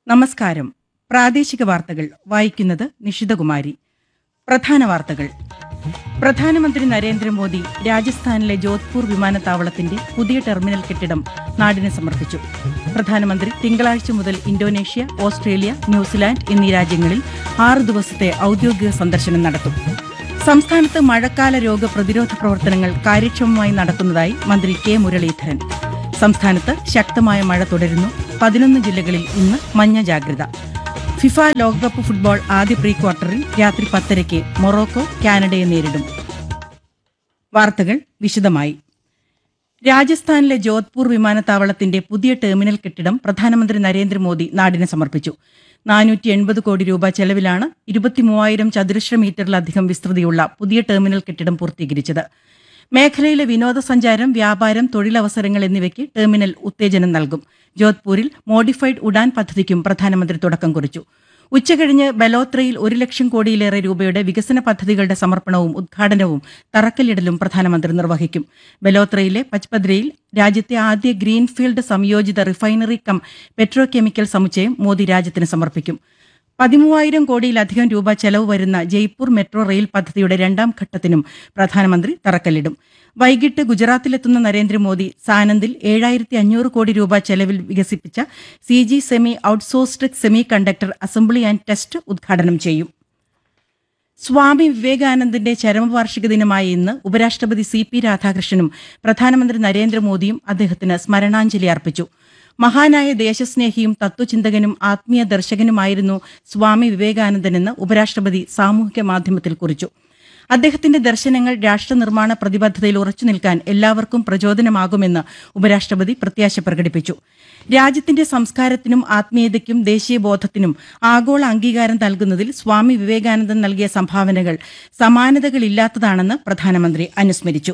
നമസ്കാരം പ്രാദേശിക വാർത്തകൾ വായിക്കുന്നത് നിഷിതകുമാരി പ്രധാന വാർത്തകൾ പ്രധാനമന്ത്രി നരേന്ദ്രമോദി രാജസ്ഥാനിലെ ജോധ്പൂർ വിമാനത്താവളത്തിന്റെ പുതിയ ടെർമിനൽ കെട്ടിടം നാടിന് സമർപ്പിച്ചു പ്രധാനമന്ത്രി തിങ്കളാഴ്ച മുതൽ ഇന്തോനേഷ്യ ഓസ്ട്രേലിയ ന്യൂസിലാൻഡ് എന്നീ രാജ്യങ്ങളിൽ ആറ് ദിവസത്തെ ഔദ്യോഗിക സന്ദർശനം നടത്തും സംസ്ഥാനത്ത് മഴക്കാല രോഗ പ്രതിരോധ പ്രവർത്തനങ്ങൾ കാര്യക്ഷമമായി നടക്കുന്നതായി മന്ത്രി കെ മുരളീധരൻ സംസ്ഥാനത്ത് ശക്തമായ മഴ തുടരുന്നു പതിനൊന്ന് ജില്ലകളിൽ ഇന്ന് മഞ്ഞ ജാഗ്രത ഫിഫ ലോകകപ്പ് ഫുട്ബോൾ ആദ്യ പ്രീ ക്വാർട്ടറിൽ രാത്രി പത്തരയ്ക്ക് മൊറോക്കോ കാനഡയെ നേരിടും വാർത്തകൾ വിശദമായി രാജസ്ഥാനിലെ ജോധ്പൂർ വിമാനത്താവളത്തിന്റെ പുതിയ ടെർമിനൽ കെട്ടിടം പ്രധാനമന്ത്രി നരേന്ദ്രമോദി നാടിന് സമർപ്പിച്ചു നാനൂറ്റി എൺപത് കോടി രൂപ ചെലവിലാണ് ഇരുപത്തിമൂവായിരം ചതുരശ്ര മീറ്ററിലധികം വിസ്തൃതിയുള്ള പുതിയ ടെർമിനൽ കെട്ടിടം പൂർത്തീകരിച്ചത് മേഖലയിലെ വിനോദസഞ്ചാരം വ്യാപാരം തൊഴിലവസരങ്ങൾ എന്നിവയ്ക്ക് ടെർമിനൽ ഉത്തേജനം നൽകും ജോധ്പൂരിൽ മോഡിഫൈഡ് ഉഡാൻ പദ്ധതിക്കും പ്രധാനമന്ത്രി തുടക്കം കുറിച്ചു ഉച്ചകഴിഞ്ഞ് ബലോത്രയിൽ ഒരു ലക്ഷം കോടിയിലേറെ രൂപയുടെ വികസന പദ്ധതികളുടെ സമർപ്പണവും ഉദ്ഘാടനവും തറക്കല്ലിടലും പ്രധാനമന്ത്രി നിർവഹിക്കും ബലോത്രയിലെ പച്പദ്രയിൽ രാജ്യത്തെ ആദ്യ ഗ്രീൻഫീൽഡ് സംയോജിത റിഫൈനറി കം പെട്രോ കെമിക്കൽ സമുച്ചയം മോദി രാജ്യത്തിന് സമർപ്പിക്കും പതിമൂവായിരം കോടിയിലധികം രൂപ ചെലവ് വരുന്ന ജയ്പൂർ മെട്രോ റെയിൽ പദ്ധതിയുടെ രണ്ടാം ഘട്ടത്തിനും പ്രധാനമന്ത്രി തറക്കല്ലിടും വൈകിട്ട് ഗുജറാത്തിലെത്തുന്ന നരേന്ദ്രമോദി സാനന്ദിൽ ഏഴായിരത്തി അഞ്ഞൂറ് കോടി രൂപ ചെലവിൽ വികസിപ്പിച്ച C G semi outsourced semi conductor assembly and test ഉദ്ഘാടനം ചെയ്യും സ്വാമി വിവേകാനന്ദന്റെ ചരമവാർഷിക ദിനമായ ഇന്ന് ഉപരാഷ്ട്രപതി സി പി രാധാകൃഷ്ണനും പ്രധാനമന്ത്രി നരേന്ദ്രമോദിയും അദ്ദേഹത്തിന് സ്മരണാഞ്ജലി അർപ്പിച്ചു മഹാനായ ദേശസ്നേഹിയും തത്വചിന്തകനും ആത്മീയ ദർശകനുമായിരുന്നു സ്വാമി വിവേകാനന്ദനെന്ന് ഉപരാഷ്ട്രപതി സാമൂഹിക മാധ്യമത്തിൽ കുറിച്ചു അദ്ദേഹത്തിന്റെ ദർശനങ്ങൾ രാഷ്ട്രനിർമ്മാണ പ്രതിബദ്ധതയിൽ ഉറച്ചു നിൽക്കാൻ എല്ലാവർക്കും പ്രചോദനമാകുമെന്ന് ഉപരാഷ്ട്രപതി പ്രത്യാശ പ്രകടിപ്പിച്ചു രാജ്യത്തിന്റെ സംസ്കാരത്തിനും ആത്മീയതയ്ക്കും ദേശീയബോധത്തിനും ആഗോള അംഗീകാരം നൽകുന്നതിൽ സ്വാമി വിവേകാനന്ദൻ നൽകിയ സംഭാവനകൾ സമാനതകളില്ലാത്തതാണെന്ന് പ്രധാനമന്ത്രി അനുസ്മരിച്ചു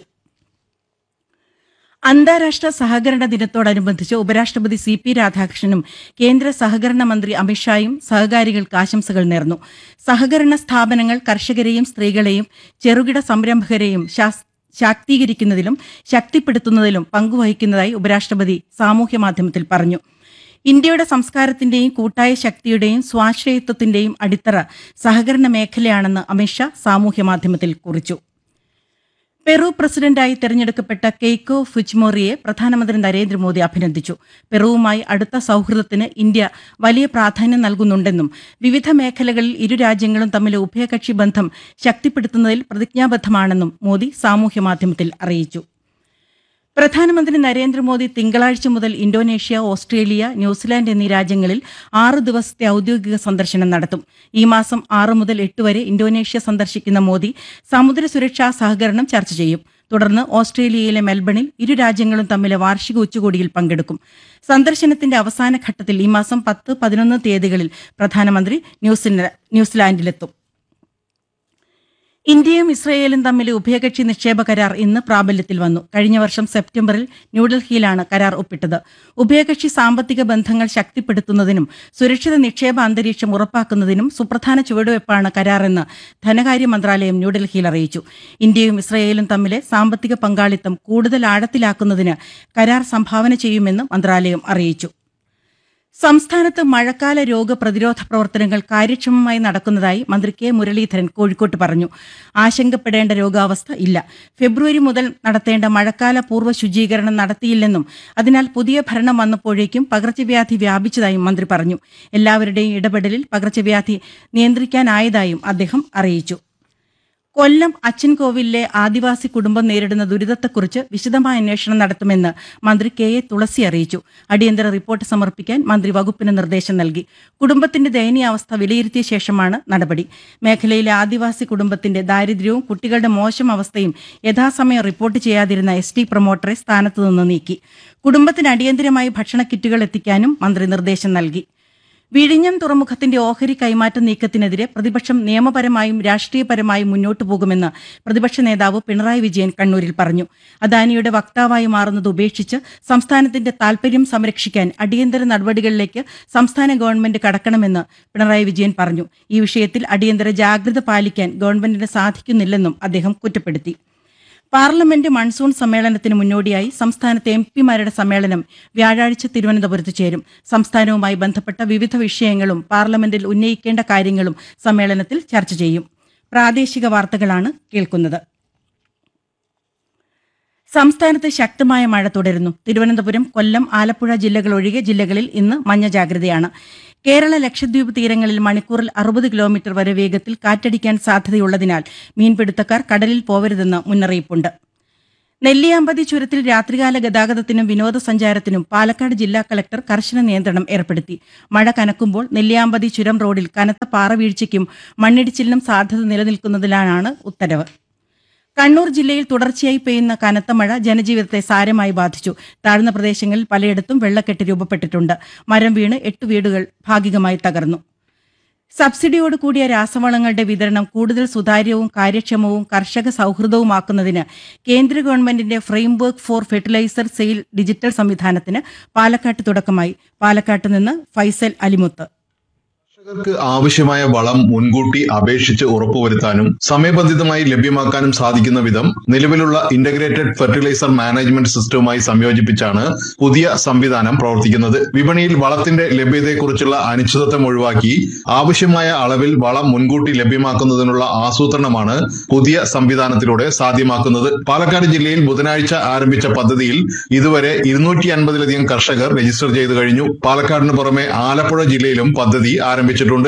അന്താരാഷ്ട്ര സഹകരണ ദിനത്തോടനുബന്ധിച്ച് ഉപരാഷ്ട്രപതി സി പി രാധാകൃഷ്ണനും കേന്ദ്ര സഹകരണ മന്ത്രി അമിത്ഷായും സഹകാരികൾക്ക് ആശംസകൾ നേർന്നു സഹകരണ സ്ഥാപനങ്ങൾ കർഷകരെയും സ്ത്രീകളെയും ചെറുകിട സംരംഭകരെയും ശാസ് ശാക്തീകരിക്കുന്നതിലും ശക്തിപ്പെടുത്തുന്നതിലും പങ്കുവഹിക്കുന്നതായി ഉപരാഷ്ട്രപതി സാമൂഹ്യ മാധ്യമത്തിൽ പറഞ്ഞു ഇന്ത്യയുടെ സംസ്കാരത്തിന്റെയും കൂട്ടായ ശക്തിയുടെയും സ്വാശ്രയത്വത്തിന്റെയും അടിത്തറ സഹകരണ മേഖലയാണെന്ന് അമിത്ഷാ സാമൂഹ്യ മാധ്യമത്തിൽ കുറിച്ചു പെറു പ്രസിഡന്റായി തെരഞ്ഞെടുക്കപ്പെട്ട കെയ്ക്കോ ഫുജ്മോറിയെ പ്രധാനമന്ത്രി നരേന്ദ്രമോദി അഭിനന്ദിച്ചു പെറുവുമായി അടുത്ത സൌഹൃദത്തിന് ഇന്ത്യ വലിയ പ്രാധാന്യം നൽകുന്നുണ്ടെന്നും വിവിധ മേഖലകളിൽ ഇരു രാജ്യങ്ങളും തമ്മിലെ ഉഭയകക്ഷി ബന്ധം ശക്തിപ്പെടുത്തുന്നതിൽ പ്രതിജ്ഞാബദ്ധമാണെന്നും മോദി സാമൂഹ്യമാധ്യമത്തിൽ അറിയിച്ചു പ്രധാനമന്ത്രി നരേന്ദ്രമോദി തിങ്കളാഴ്ച മുതൽ ഇന്തോനേഷ്യ ഓസ്ട്രേലിയ ന്യൂസിലാൻഡ് എന്നീ രാജ്യങ്ങളിൽ ആറ് ദിവസത്തെ ഔദ്യോഗിക സന്ദർശനം നടത്തും ഈ മാസം ആറ് മുതൽ എട്ട് വരെ ഇന്തോനേഷ്യ സന്ദർശിക്കുന്ന മോദി സമുദ്ര സുരക്ഷാ സഹകരണം ചർച്ച ചെയ്യും തുടർന്ന് ഓസ്ട്രേലിയയിലെ മെൽബണിൽ ഇരു രാജ്യങ്ങളും തമ്മിലെ വാർഷിക ഉച്ചകോടിയിൽ പങ്കെടുക്കും സന്ദർശനത്തിന്റെ അവസാന ഘട്ടത്തിൽ ഈ മാസം പത്ത് പതിനൊന്ന് തീയതികളിൽ പ്രധാനമന്ത്രി ന്യൂസില- ന്യൂസിലാൻഡിലെത്തും ഇന്ത്യയും ഇസ്രയേലും തമ്മിൽ ഉഭയകക്ഷി നിക്ഷേപ കരാർ ഇന്ന് പ്രാബല്യത്തിൽ വന്നു കഴിഞ്ഞ വർഷം സെപ്റ്റംബറിൽ ന്യൂഡൽഹിയിലാണ് കരാർ ഒപ്പിട്ടത് ഉഭയകക്ഷി സാമ്പത്തിക ബന്ധങ്ങൾ ശക്തിപ്പെടുത്തുന്നതിനും സുരക്ഷിത നിക്ഷേപ അന്തരീക്ഷം ഉറപ്പാക്കുന്നതിനും സുപ്രധാന ചുവടുവയ്പ്പാണ് കരാറെന്ന് ധനകാര്യ മന്ത്രാലയം ന്യൂഡൽഹിയിൽ അറിയിച്ചു ഇന്ത്യയും ഇസ്രയേലും തമ്മിലെ സാമ്പത്തിക പങ്കാളിത്തം കൂടുതൽ ആഴത്തിലാക്കുന്നതിന് കരാർ സംഭാവന ചെയ്യുമെന്ന് മന്ത്രാലയം അറിയിച്ചു സംസ്ഥാനത്ത് മഴക്കാല രോഗപ്രതിരോധ പ്രവർത്തനങ്ങൾ കാര്യക്ഷമമായി നടക്കുന്നതായി മന്ത്രി കെ മുരളീധരൻ കോഴിക്കോട്ട് പറഞ്ഞു ആശങ്കപ്പെടേണ്ട രോഗാവസ്ഥ ഇല്ല ഫെബ്രുവരി മുതൽ നടത്തേണ്ട മഴക്കാല പൂർവ്വ ശുചീകരണം നടത്തിയില്ലെന്നും അതിനാൽ പുതിയ ഭരണം വന്നപ്പോഴേക്കും പകർച്ചവ്യാധി വ്യാപിച്ചതായും മന്ത്രി പറഞ്ഞു എല്ലാവരുടെയും ഇടപെടലിൽ പകർച്ചവ്യാധി നിയന്ത്രിക്കാനായതായും അദ്ദേഹം അറിയിച്ചു കൊല്ലം അച്ചൻകോവിലിലെ ആദിവാസി കുടുംബം നേരിടുന്ന ദുരിതത്തെക്കുറിച്ച് വിശദമായ അന്വേഷണം നടത്തുമെന്ന് മന്ത്രി കെ എ തുളസി അറിയിച്ചു അടിയന്തര റിപ്പോർട്ട് സമർപ്പിക്കാൻ മന്ത്രി വകുപ്പിന് നിർദ്ദേശം നൽകി കുടുംബത്തിന്റെ ദയനീയാവസ്ഥ വിലയിരുത്തിയ ശേഷമാണ് നടപടി മേഖലയിലെ ആദിവാസി കുടുംബത്തിന്റെ ദാരിദ്ര്യവും കുട്ടികളുടെ മോശം അവസ്ഥയും യഥാസമയം റിപ്പോർട്ട് ചെയ്യാതിരുന്ന എസ് ടി പ്രൊമോട്ടറെ സ്ഥാനത്തുനിന്ന് നീക്കി കുടുംബത്തിന് അടിയന്തരമായി ഭക്ഷണ കിറ്റുകൾ എത്തിക്കാനും മന്ത്രി നിർദ്ദേശം നൽകി വിഴിഞ്ഞം തുറമുഖത്തിന്റെ ഓഹരി കൈമാറ്റ നീക്കത്തിനെതിരെ പ്രതിപക്ഷം നിയമപരമായും രാഷ്ട്രീയപരമായും മുന്നോട്ടു പോകുമെന്ന് പ്രതിപക്ഷ നേതാവ് പിണറായി വിജയൻ കണ്ണൂരിൽ പറഞ്ഞു അദാനിയുടെ വക്താവായി മാറുന്നത് ഉപേക്ഷിച്ച് സംസ്ഥാനത്തിന്റെ താൽപര്യം സംരക്ഷിക്കാൻ അടിയന്തര നടപടികളിലേക്ക് സംസ്ഥാന ഗവൺമെന്റ് കടക്കണമെന്ന് പിണറായി വിജയൻ പറഞ്ഞു ഈ വിഷയത്തിൽ അടിയന്തര ജാഗ്രത പാലിക്കാൻ ഗവൺമെന്റിന് സാധിക്കുന്നില്ലെന്നും അദ്ദേഹം കുറ്റപ്പെടുത്തി പാർലമെന്റ് മൺസൂൺ സമ്മേളനത്തിന് മുന്നോടിയായി സംസ്ഥാനത്തെ എം പിമാരുടെ സമ്മേളനം വ്യാഴാഴ്ച തിരുവനന്തപുരത്ത് ചേരും സംസ്ഥാനവുമായി ബന്ധപ്പെട്ട വിവിധ വിഷയങ്ങളും പാർലമെന്റിൽ ഉന്നയിക്കേണ്ട കാര്യങ്ങളും സമ്മേളനത്തിൽ ചർച്ച ചെയ്യും പ്രാദേശിക വാർത്തകളാണ് കേൾക്കുന്നത് സംസ്ഥാനത്ത് ശക്തമായ മഴ തുടരുന്നു തിരുവനന്തപുരം കൊല്ലം ആലപ്പുഴ ജില്ലകൾ ഒഴികെ ജില്ലകളിൽ ഇന്ന് മഞ്ഞ ജാഗ്രതയാണ് കേരള ലക്ഷദ്വീപ് തീരങ്ങളിൽ മണിക്കൂറിൽ അറുപത് കിലോമീറ്റർ വരെ വേഗത്തിൽ കാറ്റടിക്കാൻ സാധ്യതയുള്ളതിനാൽ മീൻപിടുത്തക്കാർ കടലിൽ പോവരുതെന്ന് മുന്നറിയിപ്പുണ്ട് നെല്ലിയാമ്പതി ചുരത്തിൽ രാത്രികാല ഗതാഗതത്തിനും വിനോദസഞ്ചാരത്തിനും പാലക്കാട് ജില്ലാ കളക്ടർ കർശന നിയന്ത്രണം ഏർപ്പെടുത്തി മഴ കനക്കുമ്പോൾ നെല്ലിയാമ്പതി ചുരം റോഡിൽ കനത്ത പാറവീഴ്ചയ്ക്കും മണ്ണിടിച്ചിലിനും സാധ്യത നിലനിൽക്കുന്നതിനാണ് ഉത്തരവ് കണ്ണൂർ ജില്ലയിൽ തുടർച്ചയായി പെയ്യുന്ന കനത്ത മഴ ജനജീവിതത്തെ സാരമായി ബാധിച്ചു താഴ്ന്ന പ്രദേശങ്ങളിൽ പലയിടത്തും വെള്ളക്കെട്ട് രൂപപ്പെട്ടിട്ടുണ്ട് മരം വീണ് എട്ട് വീടുകൾ ഭാഗികമായി തകർന്നു സബ്സിഡിയോട് കൂടിയ രാസവളങ്ങളുടെ വിതരണം കൂടുതൽ സുതാര്യവും കാര്യക്ഷമവും കർഷക സൗഹൃദവുമാക്കുന്നതിന് കേന്ദ്ര ഗവൺമെന്റിന്റെ framework for fertilizer sale digital സംവിധാനത്തിന് പാലക്കാട്ട് തുടക്കമായി പാലക്കാട്ട് നിന്ന് ഫൈസൽ അലിമുത്ത് കർഷകർക്ക് ആവശ്യമായ വളം മുൻകൂട്ടി അപേക്ഷിച്ച് ഉറപ്പുവരുത്താനും സമയബന്ധിതമായി ലഭ്യമാക്കാനും സാധിക്കുന്ന വിധം നിലവിലുള്ള ഇന്റഗ്രേറ്റഡ് ഫെർട്ടിലൈസർ മാനേജ്മെന്റ് സിസ്റ്റവുമായി സംയോജിപ്പിച്ചാണ് പുതിയ സംവിധാനം പ്രവർത്തിക്കുന്നത് വിപണിയിൽ വളത്തിന്റെ ലഭ്യതയെക്കുറിച്ചുള്ള അനിശ്ചിതത്വം ഒഴിവാക്കി ആവശ്യമായ അളവിൽ വളം മുൻകൂട്ടി ലഭ്യമാക്കുന്നതിനുള്ള ആസൂത്രണമാണ് പുതിയ സംവിധാനത്തിലൂടെ സാധ്യമാക്കുന്നത് പാലക്കാട് ജില്ലയിൽ ബുധനാഴ്ച ആരംഭിച്ച പദ്ധതിയിൽ ഇതുവരെ ഇരുന്നൂറ്റി അൻപതിലധികം കർഷകർ രജിസ്റ്റർ ചെയ്തു കഴിഞ്ഞു പാലക്കാടിന് പുറമെ ആലപ്പുഴ ജില്ലയിലും പദ്ധതി ആരംഭിച്ചിട്ടുണ്ട്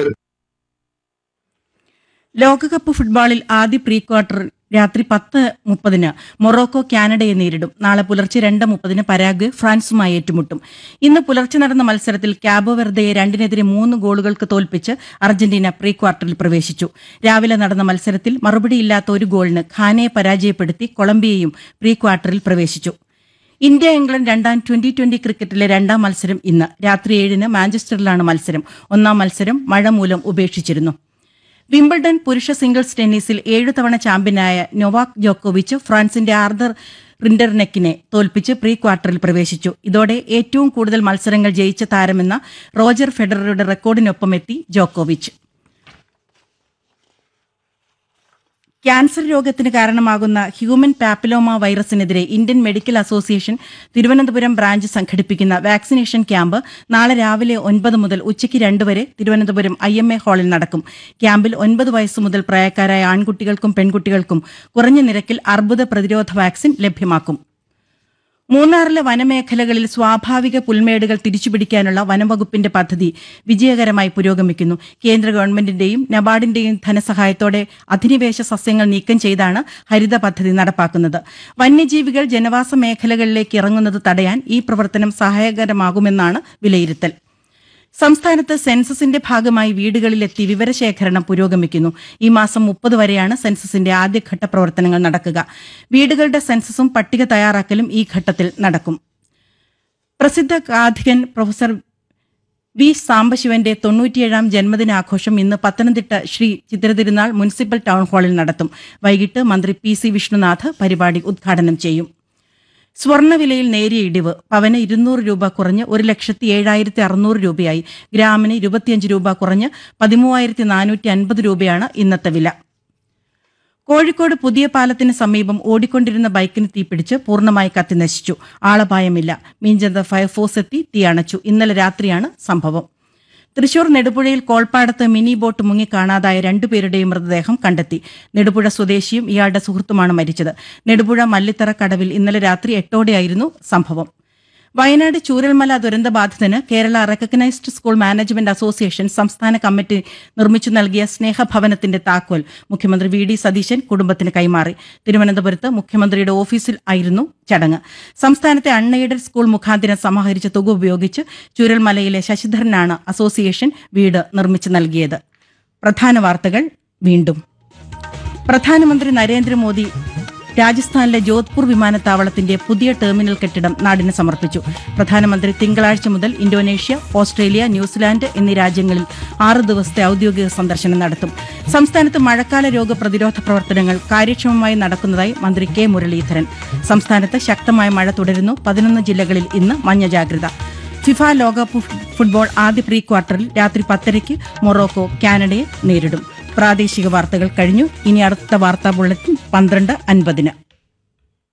ലോകകപ്പ് ഫുട്ബോളിൽ ആദ്യ പ്രീ ക്വാർട്ടർ രാത്രി പത്ത് മുപ്പതിന് മൊറോക്കോ കാനഡയെ നേരിടും നാളെ പുലർച്ചെ രണ്ട് മുപ്പതിന് പരാഗ്വെ ഫ്രാൻസുമായി ഏറ്റുമുട്ടും ഇന്ന് പുലർച്ചെ നടന്ന മത്സരത്തിൽ ക്യാബോ വെർദയെ രണ്ടിനെതിരെ മൂന്ന് ഗോളുകൾക്ക് തോൽപ്പിച്ച് അർജന്റീന പ്രീ ക്വാർട്ടറിൽ പ്രവേശിച്ചു രാവിലെ നടന്ന മത്സരത്തിൽ മറുപടിയില്ലാത്ത ഒരു ഗോളിന് ഖാനയെ പരാജയപ്പെടുത്തി കൊളംബിയയും പ്രീ ക്വാർട്ടറിൽ പ്രവേശിച്ചു ഇന്ത്യ ഇംഗ്ലണ്ട് രണ്ടാം ട്വന്റി ട്വന്റി ക്രിക്കറ്റിലെ രണ്ടാം മത്സരം ഇന്ന് രാത്രി ഏഴിന് മാഞ്ചസ്റ്ററിലാണ് മത്സരം ഒന്നാം മത്സരം മഴ മൂലം ഉപേക്ഷിച്ചിരുന്നു വിംബിൾഡൺ പുരുഷ സിംഗിൾസ് ടെന്നീസിൽ ഏഴു തവണ ചാമ്പ്യനായ നൊവാക് ജോക്കോവിച്ച് ഫ്രാൻസിന്റെ ആർദർ റിൻഡർനെക്കിനെ തോൽപ്പിച്ച് പ്രീ ക്വാർട്ടറിൽ പ്രവേശിച്ചു ഇതോടെ ഏറ്റവും കൂടുതൽ മത്സരങ്ങൾ ജയിച്ച താരമെന്ന റോജർ ഫെഡററുടെ റെക്കോർഡിനൊപ്പമെത്തി ജോക്കോവിച്ച് ക്യാൻസർ രോഗത്തിന് കാരണമാകുന്ന ഹ്യൂമൻ പാപ്പിലോമ വൈറസിനെതിരെ Indian medical association Thiruvananthapuram branch സംഘടിപ്പിക്കുന്ന വാക്സിനേഷൻ ക്യാമ്പ് നാളെ രാവിലെ ഒൻപത് മുതൽ ഉച്ചയ്ക്ക് രണ്ട് വരെ തിരുവനന്തപുരം ഐ എം എ ഹാളിൽ നടക്കും ക്യാമ്പിൽ ഒൻപത് വയസ്സ് മുതൽ പ്രായക്കാരായ ആൺകുട്ടികൾക്കും പെൺകുട്ടികൾക്കും കുറഞ്ഞ നിരക്കിൽ അർബുദ പ്രതിരോധ വാക്സിൻ ലഭ്യമാക്കും മൂന്നാറിലെ വനമേഖലകളിൽ സ്വാഭാവിക പുൽമേടുകൾ തിരിച്ചുപിടിക്കാനുള്ള വനംവകുപ്പിന്റെ പദ്ധതി വിജയകരമായി പുരോഗമിക്കുന്നു കേന്ദ്ര ഗവൺമെന്റിന്റെയും നബാർഡിന്റെയും ധനസഹായത്തോടെ അധിനിവേശ സസ്യങ്ങൾ നീക്കം ചെയ്താണ് ഹരിത പദ്ധതി നടപ്പാക്കുന്നത് വന്യജീവികൾ ജനവാസ മേഖലകളിലേക്ക് ഇറങ്ങുന്നത് തടയാൻ ഈ പ്രവർത്തനം സഹായകരമാകുമെന്നാണ് വിലയിരുത്തൽ സംസ്ഥാനത്ത് സെൻസസിന്റെ ഭാഗമായി വീടുകളിലെത്തി വിവരശേഖരണം പുരോഗമിക്കുന്നു ഈ മാസം മുപ്പത് വരെയാണ് സെൻസസിന്റെ ആദ്യഘട്ട പ്രവർത്തനങ്ങൾ നടക്കുക വീടുകളുടെ സെൻസസും പട്ടിക തയ്യാറാക്കലും ഈ ഘട്ടത്തിൽ നടക്കും പ്രസിദ്ധ കാഥികൻ പ്രൊഫസർ വി സാംബശിവന്റെ തൊണ്ണൂറ്റിയേഴാം ജന്മദിനാഘോഷം ഇന്ന് പത്തനംതിട്ട ശ്രീ ചിത്രതിരുനാൾ മുനിസിപ്പൽ ടൗൺ ഹാളിൽ നടത്തും വൈകിട്ട് മന്ത്രി പി സി വിഷ്ണുനാഥ് പരിപാടി ഉദ്ഘാടനം ചെയ്യും സ്വർണ്ണവിലയിൽ നേരിയ ഇടിവ് പവന് ഇരുന്നൂറ് രൂപ കുറഞ്ഞ് ഒരു ലക്ഷത്തി ഏഴായിരത്തി അറുന്നൂറ് രൂപയായി ഗ്രാമിന് ഇരുപത്തിയഞ്ച് രൂപ കുറഞ്ഞ് പതിമൂവായിരത്തി നാനൂറ്റി അൻപത് രൂപയാണ് ഇന്നത്തെ വില കോഴിക്കോട് പുതിയ പാലത്തിന് സമീപം ഓടിക്കൊണ്ടിരുന്ന ബൈക്കിന് തീപിടിച്ച് പൂർണ്ണമായി കത്തിനശിച്ചു ആളപായമില്ല മീഞ്ചന്ത ഫയർഫോഴ്സ് എത്തി തീയണച്ചു ഇന്നലെ രാത്രിയാണ് സംഭവം തൃശൂർ നെടുപുഴയിൽ കോൾപ്പാടത്ത് മിനി ബോട്ട് മുങ്ങി കാണാതായ രണ്ടുപേരുടെയും മൃതദേഹം കണ്ടെത്തി നെടുപുഴ സ്വദേശിയും ഇയാളുടെ സുഹൃത്തുമാണ് മരിച്ചത് നെടുപുഴ മല്ലിത്തറ കടവിൽ ഇന്നലെ രാത്രി എട്ടോടെയായിരുന്നു സംഭവം വയനാട് ചൂരൽമല ദുരന്തബാധിതന് Kerala recognised school management association സംസ്ഥാന കമ്മിറ്റി നിർമ്മിച്ചു നൽകിയ സ്നേഹഭവനത്തിന്റെ താക്കോൽ മുഖ്യമന്ത്രി വി ഡി സതീശൻ കുടുംബത്തിന് കൈമാറി തിരുവനന്തപുരത്ത് മുഖ്യമന്ത്രിയുടെ ഓഫീസിൽ ആയിരുന്നു ചടങ്ങ് സംസ്ഥാനത്തെ അൺഎയ്ഡഡ് സ്കൂൾ മുഖാന്തിരം സമാഹരിച്ച തുക ഉപയോഗിച്ച് ചൂരൽമലയിലെ ശശിധരനാണ് അസോസിയേഷൻ വീട് നിർമ്മിച്ചു നൽകിയത് പ്രധാന വാർത്തകൾ വീണ്ടും പ്രധാനമന്ത്രി നരേന്ദ്രമോദി രാജസ്ഥാനിലെ ജോധ്പൂർ വിമാനത്താവളത്തിന്റെ പുതിയ ടെർമിനൽ കെട്ടിടം നാടിന് സമർപ്പിച്ചു പ്രധാനമന്ത്രി തിങ്കളാഴ്ച മുതൽ ഇന്തോനേഷ്യ ഓസ്ട്രേലിയ ന്യൂസിലാൻഡ് എന്നീ രാജ്യങ്ങളിൽ ആറ് ദിവസത്തെ ഔദ്യോഗിക സന്ദർശനം നടത്തും സംസ്ഥാനത്ത് മഴക്കാല രോഗ പ്രതിരോധ പ്രവർത്തനങ്ങൾ കാര്യക്ഷമമായി നടക്കുന്നതായി മന്ത്രി കെ മുരളീധരൻ സംസ്ഥാനത്ത് ശക്തമായ മഴ തുടരുന്നു പതിനൊന്ന് ജില്ലകളിൽ ഇന്ന് മഞ്ഞ ജാഗ്രത ഫിഫ ലോകകപ്പ് ഫുട്ബോൾ ആദ്യ പ്രീ ക്വാർട്ടറിൽ രാത്രി പത്തരയ്ക്ക് മൊറോക്കോ കാനഡയെ നേരിടും പ്രാദേശിക വാർത്തകൾ കഴിഞ്ഞു ഇനി അടുത്ത വാർത്താ ബുള്ളറ്റിൻ പന്ത്രണ്ട് അൻപതിന്